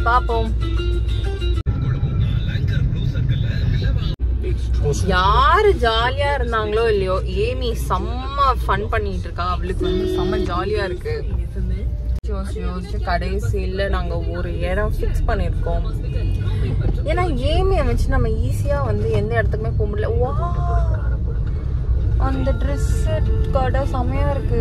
பாப்போம் யாரு ஜாலியா இருந்தாங்களோ இல்லையோ ஏமி செம்ம ஃபன் பண்ணிட்டு இருக்கா அவளுக்கு வந்து செம்ம ஜாலியா இருக்கு யோசிச்சு யோசிச்சு கடைசியில நாங்க ஒரு இடம் ஃபிக்ஸ் பண்ணிருக்கோம் ஏன்னா ஏமியை வச்சு நம்ம ஈஸியா வந்து எந்த இடத்துக்குமே போக முடியல வா அந்த ட்ரெஸ் கடை செமையா இருக்கு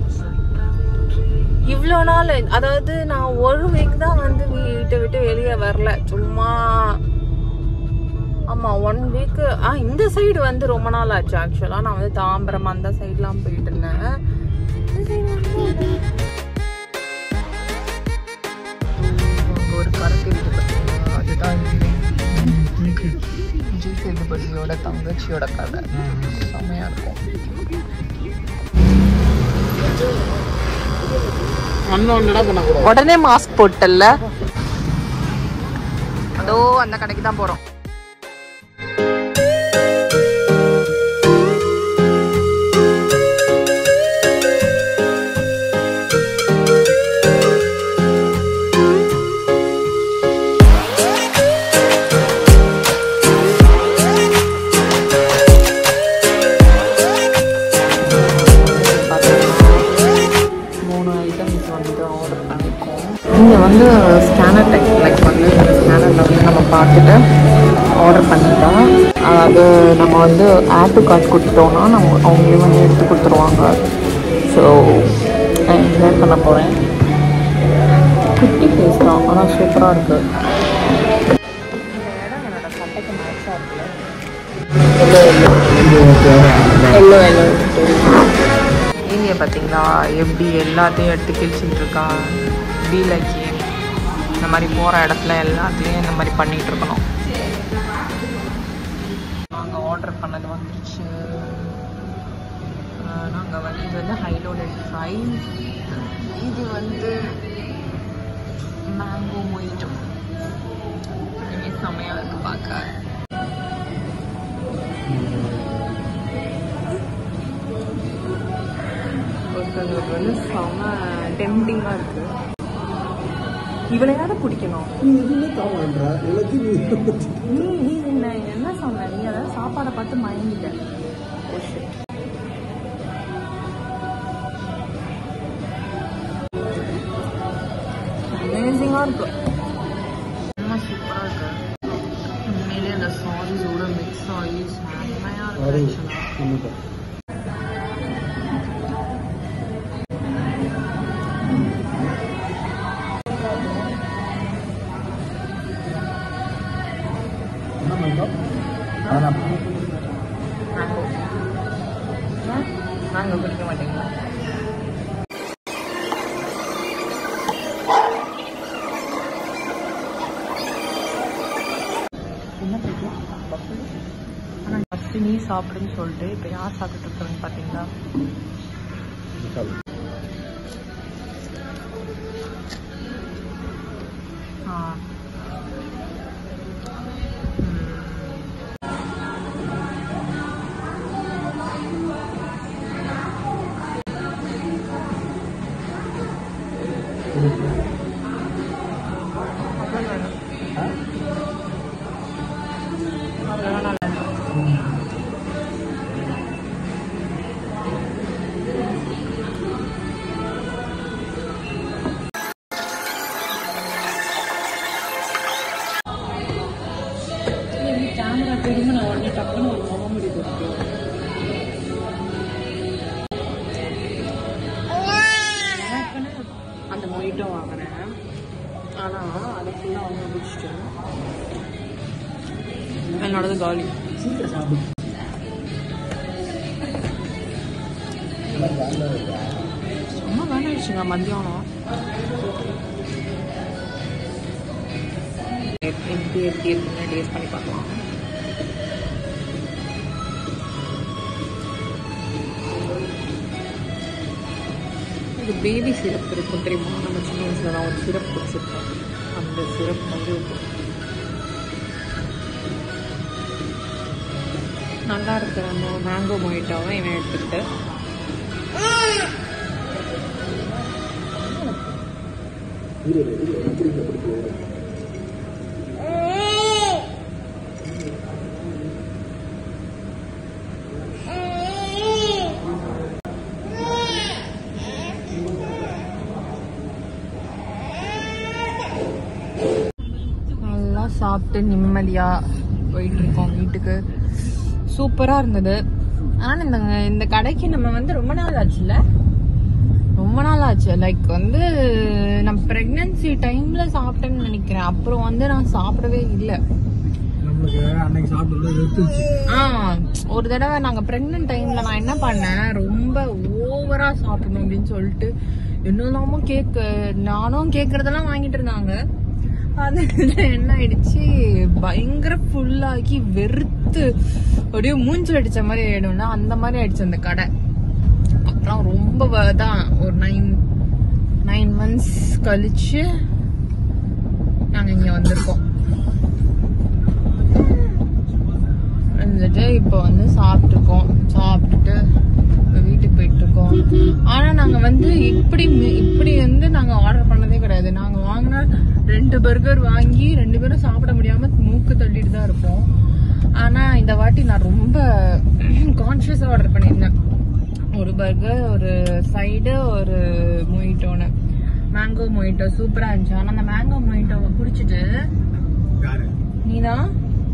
இவ்வளோ நாள் அதாவது நான் ஒரு வீக் தான் வந்து வீட்டை விட்டு வெளியே வரல சும்மா ஆமா ஒன் வீக் ஆ இந்த சைடு வந்து ரொம்ப நாள் ஆச்சு ஆக்சுவலா நான் வந்து தாம்பரம் அந்த சைட்லாம் போயிட்டு இருந்தேன் இந்த side வந்து அங்க ஒரு கரக்கு வீடு பார்த்தீங்களா? அதுதான் இது. விஜய் சேதுபதியோட தங்கச்சியோட கடை செமையா இருக்கும் உடனே மாஸ்க் போட்டல்ல அதோ அந்த கடைக்கு தான் போறோம் மூணு ஐட்டம்ஸ் வந்து ஆர்டர் பண்ணியிருக்கோம் இங்கே வந்து ஸ்கேனர் டெக் லைக் வந்து ஸ்கேனரில் வந்து நம்ம பார்த்துட்டு ஆர்டர் பண்ணிட்டோம் அதாவது நம்ம வந்து ஆட் டு கார்ட் கொடுத்துட்டோம்னா நம்ம அவங்களே வந்து எடுத்து கொடுத்துருவாங்க ஸோ நான் என்ஜாய் பண்ண போகிறேன் குட்டி பிளேஸ் தான் ஆனால் சூப்பராக இருக்குது இந்த இடம் என்னோட சட்டைக்கு மேட்சாக இருக்குல்ல எல்லோ எல்லோ இங்கே பார்த்தீங்களா எப்படி எல்லாத்தையும் எடுத்து கிழிச்சிட்டு இருக்கா பி லைக் இந்த மாதிரி போகிற இடத்துல எல்லாத்தையும் இந்த மாதிரி பண்ணிட்டு இருக்கணும் நாங்கள் ஆர்டர் பண்ணது வந்துருச்சு நாங்கள் வந்து இது வந்து ஹைலோடட் ஃப்ரை இது வந்து மேங்கோ மொயிட்டோ செம்மையாக இருக்கு பார்க்க ஒருத்தவங்களுக்கு வந்து செம டெம்டிங்காக இருக்கு இவளை யாரை பிடிக்கணும் நீ நீ என்ன என்ன சொன்ன நீ அதாவது சாப்பாடை பார்த்து மயங்கிட்ட ஓ shit. Amazing-ஆ இருக்கு ரொம்ப சூப்பராக இருக்கு உண்மையிலே அந்த சாஸஸோட மிக்ஸ் ஆகி செம்மையாக இருக்கு actually. மேங்கோ மேங்கோ குடிக்க மாட்டீங்களா என்ன பிடிக்கும் ஆனால் ஃபஸ்ட்டு நீ சாப்பிடுன்னு சொல்லிட்டு இப்போ யார் சாப்பிட்டு இருக்காங்க பார்த்தீங்களா ஆ கேமரா திரும்ப நான் உடனே டக்குன்னு ஒரு முகமுடி கொடுத்தேன் எனக்குன்னு அந்த மொயிட்டோ வாங்கினேன் ஆனால் அதை ஃபுல்லாக அவங்க முடிச்சிட்டேன் என்னோடது காலி சும்மா வேணாச்சுங்க மத்தியானம் எப்படி எப்படி இருக்குன்னு டேஸ்ட் பண்ணி பார்க்கலாம் இது பேபி சிரப் இருக்கும் தெரியுமா நம்ம சின்ன வயசுல நான் ஒரு சிரப் குடிச்சிருக்கோம் அந்த சிரப் வந்து இருக்கும் நல்லா இருக்கு நம்ம மேங்கோ மொயிட்டாவும் இவன் எடுத்துக்கிட்டு எல்லாம் சாப்பிட்டு நிம்மதியாக போயிட்டு இருக்கோம் வீட்டுக்கு சூப்பராக இருந்தது ஆனால் இந்த இந்த கடைக்கு நம்ம வந்து ரொம்ப நாள் ஆச்சுல்ல ரொம்ப நாள் ஆச்சு லைக் வந்து நான் ப்ரெக்னன்சி டைம்ல சாப்பிட்டேன்னு நினைக்கிறேன் அப்புறம் வந்து நான் சாப்பிடவே இல்லை நம்மளுக்கு அன்னைக்கு சாப்பிட்டது வெத்துச்சு ஆ ஒரு தடவை நாங்க பிரெக்னன்ட் டைம்ல நான் என்ன பண்ணேன் ரொம்ப ஓவரா சாப்பிடணும் அப்படின்னு சொல்லிட்டு என்னெல்லாமோ கேக் நானும் கேக்குறதெல்லாம் வாங்கிட்டு இருந்தாங்க அது என்ன ஆயிடுச்சு பயங்கர ஃபுல்லாக்கி வெறுத்து அப்படியே மூஞ்சில் அடிச்ச மாதிரி ஆயிடும்ல அந்த மாதிரி ஆயிடுச்சு அந்த கடை அப்புறம் ரொம்ப வ- தான் ஒரு நைன் நைன் மந்த்ஸ் கழிச்சு நாங்க இங்க வந்திருக்கோம் வந்துட்டு இப்போ வந்து சாப்பிட்டுருக்கோம் சாப்பிட்டுட்டு இப்ப வீட்டுக்கு போயிட்டு இருக்கோம் ஆனா நாங்க வந்து இப்படி மி- இப்படி வந்து நாங்க ஆர்டர் பண்ணதே கிடையாது நாங்க வாங்கின ரெண்டு பர்கர் வாங்கி ரெண்டு பேரும் சாப்பிட முடியாம மூக்கு தள்ளிட்டு தான் இருப்போம் ஆனா இந்த வாட்டி நான் ரொம்ப கான்ஷியஸா ஆர்டர் பண்ணியிருந்தேன் ஒரு பர்கர் ஒரு சைடு ஒரு மொயிட்டோன்னு மேங்கோ மொயிட்டோ சூப்பரா இருந்துச்சு ஆனா அந்த மேங்கோ மொயிட்டோவை குடிச்சிட்டு யாரு நீதான்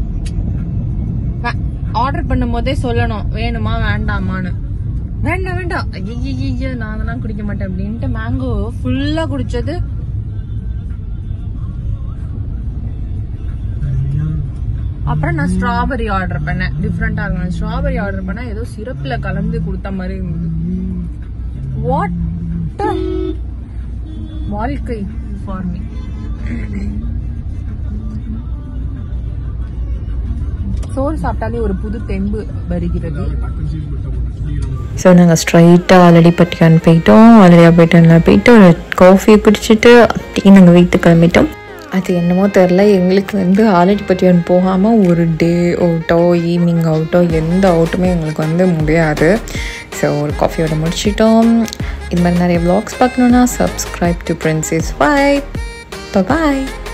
ஆர்டர் பண்ணும் போதே சொல்லணும் வேணுமா வேண்டாமான்னு வேண்டாம் வேண்டாம் ஐயோ நான் அதெல்லாம் குடிக்க மாட்டேன் அப்படின்ட்டு மேங்கோ ஃபுல்லா குடிச்சது அப்புறம் நான் ஸ்ட்ராபெரி ஆர்டர் பண்ணேன் டிஃப்ரெண்டா இருக்கும் ஸ்ட்ராபெரி ஆர்டர் பண்ணா ஏதோ சிரப்ல கலந்து கொடுத்த மாதிரி இருந்தது வாட் வாழ்க்கை ஃபார் மீ சோறு சாப்பிட்டாலே ஒரு புது தெம்பு வருகிறது டக்குன்னு சீட் மட்டும் போட்டு குடிக்கிறோம் ஸோ நாங்கள் ஸ்ட்ரைட்டாக ஆல்ரெடி பட்டிக்கான் போயிட்டோம் ஆல்ரெடி பட்டிக்கானில் போயிட்டு ஒரு காஃபி குடிச்சிட்டு அப்படியே நாங்கள் வீட்டுக்கு கிளம்பிட்டோம் அது என்னமோ தெரில எங்களுக்கு வந்து ஆல்ரெடி பட்டியான் போகாமல் ஒரு டே அவுட்டோ ஈவினிங் அவுட்டோ எந்த அவுட்டுமே எங்களுக்கு வந்து முடியாது ஸோ ஒரு காஃபியோட முடிச்சிட்டோம் இது மாதிரி நிறைய vlogs பார்க்கணுன்னா subscribe to Princess bye bye